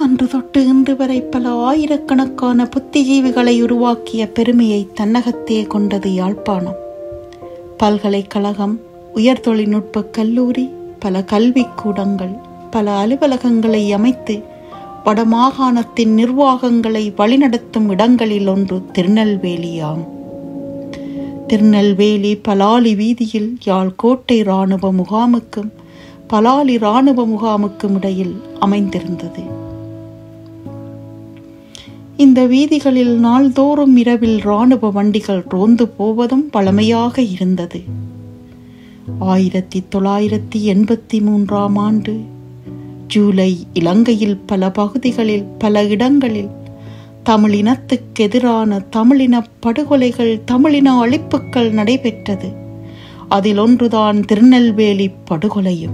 அன்று தொட்டு இன்று வரை பல ஆயிரக்கணக்கான புத்திஜீவிகளை உருவாக்கிய பெருமையை தன்னகத்தே கொண்டது யாழ்ப்பாணம் பல்கலைக்கழகம் உயர் தொழில்நுட்ப கல்லூரி பல கல்விக்கூடங்கள் பல அலுவலகங்களை அமைத்து வடமாகாணத்தின் நிர்வாகங்களை வழிநடத்தும் இடங்களில் ஒன்று திருநெல்வேலியாம் திருநெல்வேலி பலாலி வீதியில் யாழ் கோட்டை இராணுவ முகாமுக்கும் பலாலி இராணுவ முகாமுக்கும் இடையில் அமைந்திருந்தது இந்த வீதிகளில் நாள்தோறும் இரவில் இராணுவ வண்டிகள் ரோந்து போவதும் பழமையாக இருந்தது ஆயிரத்தி தொள்ளாயிரத்தி எண்பத்தி மூன்றாம் ஆண்டு ஜூலை இலங்கையில் பல பகுதிகளில் பல இடங்களில் தமிழினத்துக்கு எதிரான தமிழின படுகொலைகள் தமிழின அழிப்புகள் நடைபெற்றது அதில் ஒன்றுதான் திருநெல்வேலி படுகொலையும்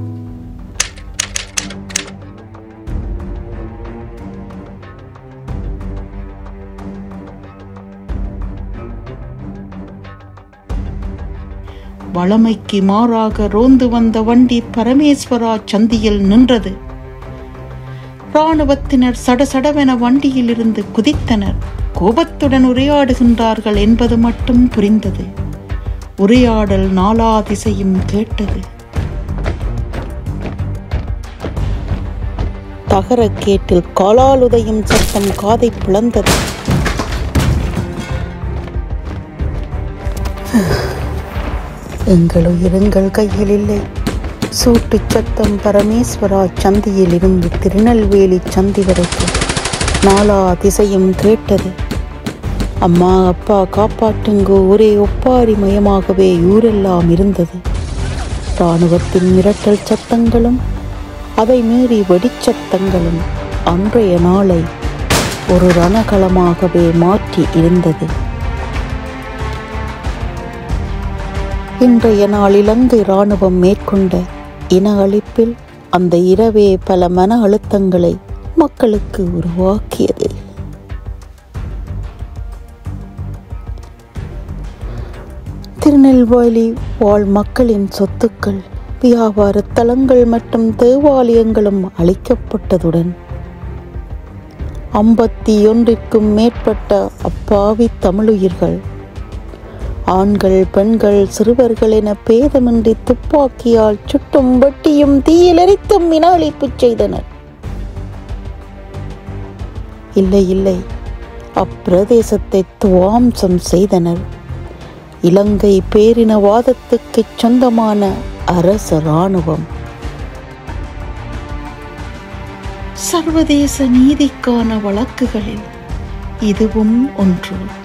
வளமைக்கு மாறாக ரோந்து வந்த வண்டி பரமேஸ்வரா சந்தியில் நின்றது இராணுவத்தினர் சடசடவென வண்டியிலிருந்து குதித்தனர் கோபத்துடன் உரையாடுகின்றார்கள் என்பது மட்டும் புரிந்தது உரையாடல் நாலா திசையும் கேட்டது தகர கேட்டில் காலாலுதையும் சத்தம் காதை பிளந்தது எங்கள் உயிர் எங்கள் கையில் இல்லை சூட்டு சத்தம் பரமேஸ்வரா சந்தியில் இருந்து திருநெல்வேலி சந்தி வரைக்கும் நாலா திசையும் கேட்டது அம்மா அப்பா காப்பாற்றுங்கோ ஒரே ஒப்பாரி மயமாகவே ஊரெல்லாம் இருந்தது இராணுவத்தின் மிரட்டல் சத்தங்களும் அதை மீறி வெடிச்சத்தங்களும் அன்றைய நாளை ஒரு ரணகளமாகவே மாற்றி இருந்தது இன்றைய நாள் இலங்கை இராணுவம் மேற்கொண்ட இன அழிப்பில் அந்த இரவே பல மன அழுத்தங்களை மக்களுக்கு உருவாக்கியது திருநெல்வேலி வாழ் மக்களின் சொத்துக்கள் வியாபார தலங்கள் மற்றும் தேவாலயங்களும் அழிக்கப்பட்டதுடன் ஐம்பத்தி ஒன்றிற்கும் மேற்பட்ட அப்பாவி தமிழுயிர்கள் ஆண்கள் பெண்கள் சிறுவர்கள் என பேதமின்றி துப்பாக்கியால் சுட்டும் வெட்டியும் தீயில் எரித்தும் இனஅழிப்பு செய்தனர் இல்லை இல்லை அப்பிரதேசத்தை துவாம்சம் செய்தனர் இலங்கை பேரினவாதத்துக்கு சொந்தமான அரச இராணுவம் சர்வதேச நீதிக்கான வழக்குகளில் இதுவும் ஒன்று